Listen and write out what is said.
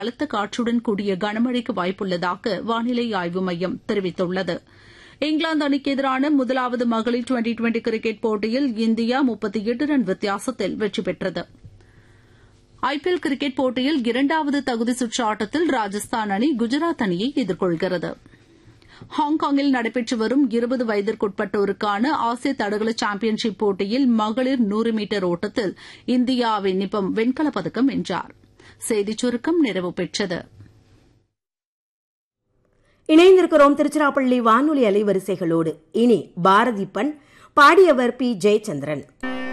பலத்த காற்றுடன் கூடிய கனமழைக்கு வாய்ப்புள்ளதாக வானிலை ஆய்வு மையம் தெரிவித்துள்ளது இங்கிலாந்து அணிக்கு எதிரான முதலாவது மகளிர் டுவெண்டி டுவெண்டி கிரிக்கெட் போட்டியில் இந்தியா முப்பத்தி எட்டு ரன் வித்தியாசத்தில் வெற்றி பெற்றது ஐபிஎல் கிரிக்கெட் போட்டியில் இரண்டாவது தகுதி சுற்று ஆட்டத்தில் ராஜஸ்தான் அணி குஜராத் அணியை எதிர்கொள்கிறது ஹாங்காங்கில் நடைபெற்று வரும் இருபது வயதிற்குட்பட்டோருக்கான ஆசிய தடகள சாம்பியன்ஷிப் போட்டியில் மகளிர் நூறு மீட்டர் ஓட்டத்தில் இந்தியாவின் நிபம் வெண்கலப் பதக்கம் வென்றார் செய்திச் சுருக்கம் நிறைவு பெற்றது இணைந்திருக்கிறோம் திருச்சிராப்பள்ளி வானொலி அலைவரிசைகளோடு இனி பாரதி பண் பாடியவர் பி ஜெயச்சந்திரன்